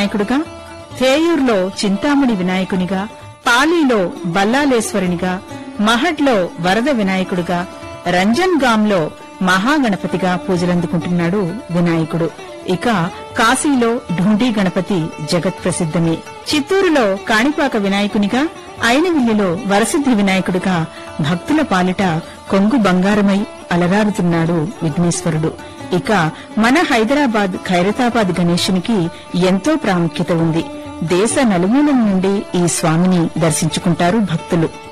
వినాయకుడుగా థేయూర్లో చింతామణి వినాయకునిగా పాలీలో బల్లాలేశ్వరునిగా మహడ్లో వరద వినాయకుడుగా రంజన్ గాంలో మహాగణపతిగా పూజలందుకుంటున్నాడు వినాయకుడు ఇక కాశీలో ఢుండీ గణపతి జగత్ ప్రసిద్ధమే చిత్తూరులో కాణిపాక వినాయకునిగా ఐనవిల్లిలో వరసిద్ధి వినాయకుడిగా భక్తుల పాలిట కొంగు బంగారమై అలరారుతున్నాడు విఘ్నేశ్వరుడు ఇక మన హైదరాబాద్ ఖైరతాబాద్ గణేశునికి ఎంతో ప్రాముఖ్యత ఉంది దేశ నలుమూలల నుండి ఈ స్వామిని దర్శించుకుంటారు భక్తులు